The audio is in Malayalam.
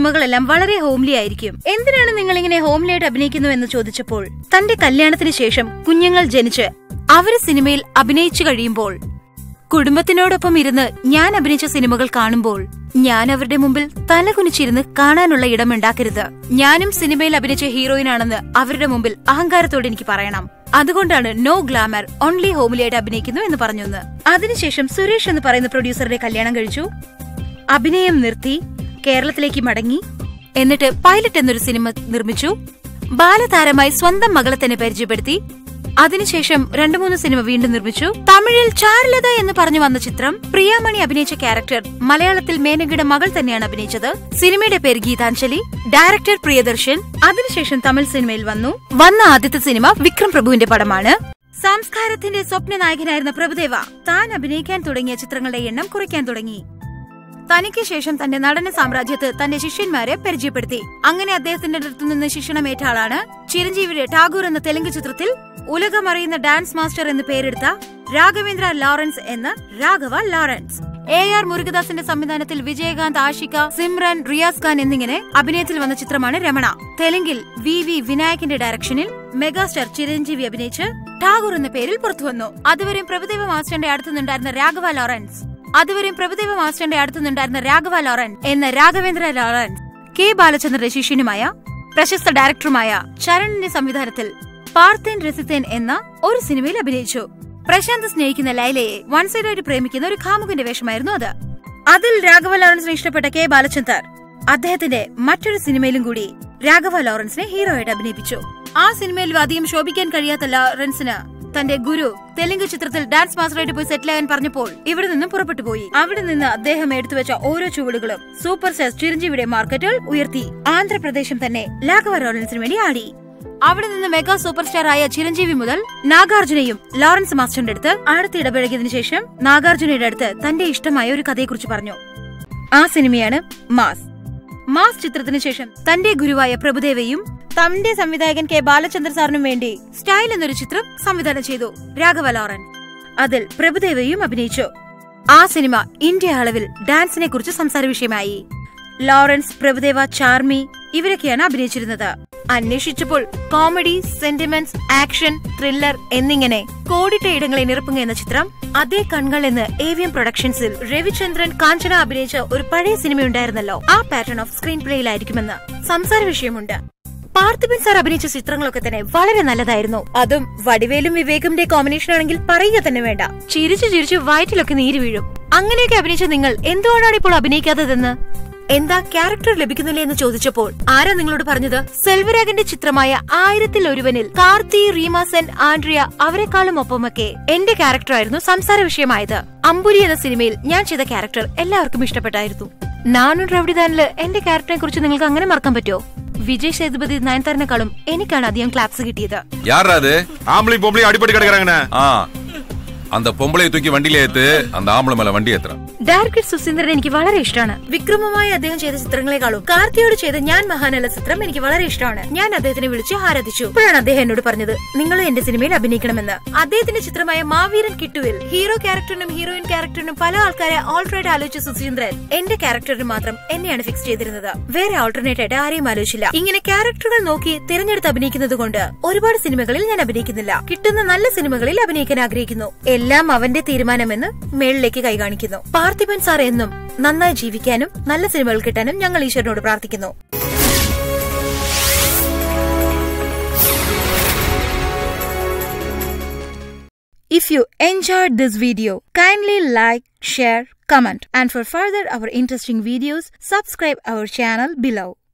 സിനിമകളെല്ലാം വളരെ ഹോംലി ആയിരിക്കും എന്തിനാണ് നിങ്ങൾ ഇങ്ങനെ ഹോംലി ആയിട്ട് അഭിനയിക്കുന്നു എന്ന് ചോദിച്ചപ്പോൾ തന്റെ കല്യാണത്തിന് ശേഷം കുഞ്ഞുങ്ങൾ ജനിച്ച് അവര് സിനിമയിൽ അഭിനയിച്ചു കഴിയുമ്പോൾ കുടുംബത്തിനോടൊപ്പം ഇരുന്ന് ഞാൻ അഭിനയിച്ച സിനിമകൾ കാണുമ്പോൾ ഞാൻ അവരുടെ മുമ്പിൽ തലകുനിച്ചിരുന്ന് കാണാനുള്ള ഇടമുണ്ടാക്കരുത് ഞാനും സിനിമയിൽ അഭിനയിച്ച ഹീറോയിനാണെന്ന് അവരുടെ മുമ്പിൽ അഹങ്കാരത്തോടെ എനിക്ക് പറയണം അതുകൊണ്ടാണ് നോ ഗ്ലാമർ ഓൺലി ഹോമിലിയായിട്ട് അഭിനയിക്കുന്നു എന്ന് പറഞ്ഞെന്ന് അതിനുശേഷം സുരേഷ് എന്ന് പറയുന്ന പ്രൊഡ്യൂസറുടെ കല്യാണം കഴിച്ചു അഭിനയം നിർത്തി കേരളത്തിലേക്ക് മടങ്ങി എന്നിട്ട് പൈലറ്റ് എന്നൊരു സിനിമ നിർമ്മിച്ചു ബാലതാരമായി സ്വന്തം മകളെ തന്നെ പരിചയപ്പെടുത്തി അതിനുശേഷം രണ്ടു മൂന്ന് സിനിമ വീണ്ടും നിർമ്മിച്ചു തമിഴിൽ ചാരുലത എന്ന് പറഞ്ഞു വന്ന ചിത്രം പ്രിയാമണി അഭിനയിച്ച ക്യാരക്ടർ മലയാളത്തിൽ മേനകയുടെ മകൾ തന്നെയാണ് അഭിനയിച്ചത് സിനിമയുടെ പേര് ഗീതാഞ്ജലി ഡയറക്ടർ പ്രിയദർശൻ അതിനുശേഷം തമിഴ് സിനിമയിൽ വന്നു വന്ന ആദ്യത്തെ സിനിമ വിക്രം പ്രഭുവിന്റെ പടമാണ് സംസ്കാരത്തിന്റെ സ്വപ്ന നായകനായിരുന്ന പ്രഭുദേവ താൻ അഭിനയിക്കാൻ തുടങ്ങിയ ചിത്രങ്ങളുടെ എണ്ണം കുറയ്ക്കാൻ തുടങ്ങി തനിക്ക് ശേഷം തന്റെ നടന സാമ്രാജ്യത്ത് തന്റെ ശിഷ്യന്മാരെ പരിചയപ്പെടുത്തി അങ്ങനെ അദ്ദേഹത്തിന്റെ അടുത്തു നിന്ന് ശിക്ഷണമേറ്റ ആളാണ് ചിരഞ്ജീവിയുടെ ടാഗോർ എന്ന തെലുങ്ക് ചിത്രത്തിൽ ഉലകമറിയുന്ന ഡാൻസ് മാസ്റ്റർ എന്ന് പേരെടുത്ത രാഘവേന്ദ്ര ലോറൻസ് എന്ന രാഘവ ലോറൻസ് എ ആർ മുരുകദാസിന്റെ സംവിധാനത്തിൽ വിജയകാന്ത് ആഷിക സിമ്രൻ റിയാസ് ഖാൻ എന്നിങ്ങനെ അഭിനയത്തിൽ വന്ന ചിത്രമാണ് രമണ തെലുങ്കിൽ വി വി വിനായകന്റെ ഡയറക്ഷനിൽ മെഗാസ്റ്റാർ ചിരഞ്ജീവി അഭിനയിച്ച് ടാഗോർ എന്ന പേരിൽ പുറത്തുവന്നു അതുവരെയും പ്രഭുദേവ മാസ്റ്ററിന്റെ അടുത്തുനിന്നുണ്ടായിരുന്ന രാഘവ ലോറൻസ് അതുവരെയും പ്രഭുദേവ മാസ്റ്ററിന്റെ അടുത്തുനിന്നുണ്ടായിരുന്ന രാഘവ ലോറൻ എന്ന രാഘവേന്ദ്ര ലോറൻസ് കെ ബാലചന്ദ്രന്റെ ശിഷ്യനുമായ പ്രശസ്ത ഡയറക്ടറുമായ ചരണിന്റെ സംവിധാനത്തിൽ പാർത്തേൻ രസിത്തേൻ എന്ന ഒരു സിനിമയിൽ അഭിനയിച്ചു പ്രശാന്ത് സ്നേഹിക്കുന്ന ലൈലയെ വൺ സൈഡായിട്ട് പ്രേമിക്കുന്ന ഒരു കാമുകന്റെ വേഷമായിരുന്നു അത് അതിൽ രാഘവ ലോറൻസിനെ ഇഷ്ടപ്പെട്ട കെ ബാലചന്ദർ അദ്ദേഹത്തിന്റെ മറ്റൊരു സിനിമയിലും കൂടി രാഘവ ലോറൻസിനെ ഹീറോ ആയിട്ട് അഭിനയിപ്പിച്ചു ആ സിനിമയിൽ അധികം ശോഭിക്കാൻ കഴിയാത്ത ലോറൻസിന് തന്റെ ഗുരു തെലുങ്ക് ചിത്രത്തിൽ ഡാൻസ് മാസ്റ്ററായിട്ട് പോയി സെറ്റിൽ ആകാൻ പറഞ്ഞപ്പോൾ ഇവിടെ നിന്നും പുറപ്പെട്ടു പോയി അവിടെ നിന്ന് അദ്ദേഹം എടുത്തുവെച്ച ഓരോ ചുവടുകളും സൂപ്പർ സ്റ്റാർ ചിരഞ്ജീവിയുടെ മാർക്കറ്റുകൾ ഉയർത്തി ആന്ധ്രാപ്രദേശം തന്നെ ലാഘവ ലോറൻസിന് വേണ്ടി ആടി അവിടെ നിന്ന് മെഗാ സൂപ്പർ സ്റ്റാർ ആയ ചിരഞ്ജീവി മുതൽ നാഗാർജുനയും ലോറൻസ് മാസ്റ്ററിന്റെ അടുത്ത് അടുത്ത് ഇടപഴകിയതിനു ശേഷം നാഗാർജുനയുടെ അടുത്ത് തന്റെ ഇഷ്ടമായ ഒരു കഥയെക്കുറിച്ച് പറഞ്ഞു ആ സിനിമയാണ് മാസ് മാസ് ചിത്രത്തിന് ശേഷം തന്റെ ഗുരുവായ പ്രഭുദേവയും തന്റെ സംവിധായകൻ കെ ബാലചന്ദ്ര സാറിനും വേണ്ടി സ്റ്റൈൽ എന്നൊരു ചിത്രം സംവിധാനം ചെയ്തു രാഘവ ലോറൻ അതിൽ പ്രഭുദേവയും അഭിനയിച്ചു ആ സിനിമ ഇന്ത്യ അളവിൽ ഡാൻസിനെ കുറിച്ച് സംസാര വിഷയമായി ലോറൻസ് പ്രഭുദേവ ചാർമി ഇവരൊക്കെയാണ് അഭിനയിച്ചിരുന്നത് അന്വേഷിച്ചപ്പോൾ കോമഡി സെന്റിമെന്റ്സ് ആക്ഷൻ ത്രില്ലർ എന്നിങ്ങനെ കോടിട്ട ഇടങ്ങളെ നിറപ്പുക എന്ന ചിത്രം അതേ കൺകൾ എന്ന് ഏവിയം പ്രൊഡക്ഷൻസിൽ രവിചന്ദ്രൻ കാഞ്ചന അഭിനയിച്ച ഒരു പഴയ സിനിമയുണ്ടായിരുന്നല്ലോ ആ പാറ്റേൺ ഓഫ് സ്ക്രീൻ പ്ലേയിലായിരിക്കുമെന്ന് സംസാര വിഷയമുണ്ട് പാർത്ഥിപൻ സാർ അഭിനയിച്ച ചിത്രങ്ങളൊക്കെ തന്നെ വളരെ നല്ലതായിരുന്നു അതും വടിവേലും വിവേകിന്റെ കോമ്പിനേഷൻ ആണെങ്കിൽ പറയുക തന്നെ വേണ്ട ചിരിച്ചു ചിരിച്ചു വയറ്റിലൊക്കെ നീര് വീഴും അങ്ങനെയൊക്കെ അഭിനയിച്ച നിങ്ങൾ എന്തുകൊണ്ടാണ് ഇപ്പോൾ അഭിനയിക്കാത്തതെന്ന് എന്താ ക്യാരക്ടർ ലഭിക്കുന്നില്ല എന്ന് ചോദിച്ചപ്പോൾ ആരാ നിങ്ങളോട് പറഞ്ഞത് സെൽവരാഗന്റെ ചിത്രമായ ആയിരത്തിൽ ഒരുവനിൽ കാർത്തി റീമ സെൻ ആൻഡ്രിയ അവരെക്കാളും ഒപ്പമൊക്കെ എന്റെ ക്യാരക്ടറായിരുന്നു സംസാര വിഷയമായത് അമ്പുരി എന്ന സിനിമയിൽ ഞാൻ ചെയ്ത ക്യാരക്ടർ എല്ലാവർക്കും ഇഷ്ടപ്പെട്ടായിരുന്നു നാനൂറ് റൗഡിദാനില് എന്റെ ക്യാരക്ടറിനെ കുറിച്ച് നിങ്ങൾക്ക് അങ്ങനെ മറക്കാൻ പറ്റുമോ വിജയ് സേതുപതി നയൻതാരനെക്കാളും എനിക്കാണ് അധികം ക്ലാപ്സ് കിട്ടിയത് யாரா அது ஆம்பளையும் பொம்பளையும் அடிபட்டு கிடக்குறாங்கண்ணே ஆ அந்த பொம்பளையை தூக்கி வண்டியில ஏத்து அந்த ஆம்பளை மேல வண்டி ஏத்துறான் ഡയറക്ടർ സുസീന്ദ്രൻ എനിക്ക് വളരെ ഇഷ്ടമാണ് വിക്രമമായി അദ്ദേഹം ചെയ്ത ചിത്രങ്ങളെക്കാളും കാർത്തിയോട് ചെയ്ത ഞാൻ മഹാനല്ല ചിത്രം എനിക്ക് വളരെ ഇഷ്ടമാണ് ഞാൻ അദ്ദേഹത്തിനെ വിളിച്ച് ആരാധിച്ചു അപ്പോഴാണ് അദ്ദേഹം എന്നോട് പറഞ്ഞത് നിങ്ങൾ എന്റെ സിനിമയിൽ അഭിനയിക്കണമെന്ന് അദ്ദേഹത്തിന്റെ ചിത്രമായ മാവീരൻ കിട്ടുവിൽ ഹീറോ ക്യാരക്ടറിനും ഹീറോയിൻ ക്യാരക്ടറിനും പല ആൾക്കാരെ ഓൾറെഡി ആലോചിച്ച സുസീന്ദ്രൻ എന്റെ ക്യാരക്ടറിന് മാത്രം എന്നെയാണ് ഫിക്സ് ചെയ്തിരുന്നത് വേറെ ഓൾട്ടർനേറ്റ് ആയിട്ട് ആരെയും ആലോചിച്ചില്ല ഇങ്ങനെ ക്യാരക്ടറുകൾ നോക്കി തിരഞ്ഞെടുത്ത് അഭിനയിക്കുന്നത് കൊണ്ട് ഒരുപാട് സിനിമകളിൽ ഞാൻ അഭിനയിക്കുന്നില്ല കിട്ടുന്ന നല്ല സിനിമകളിൽ അഭിനയിക്കാൻ ആഗ്രഹിക്കുന്നു എല്ലാം അവന്റെ തീരുമാനമെന്ന് മേളിലേക്ക് കൈ കാണിക്കുന്നു പാർത്ഥിപൻ സാർ എന്നും നന്നായി ജീവിക്കാനും നല്ല സിനിമകൾ കിട്ടാനും ഞങ്ങൾ ഈശ്വരനോട് പ്രാർത്ഥിക്കുന്നു If you enjoyed this video, kindly like, share, comment and for further our interesting videos, subscribe our channel below.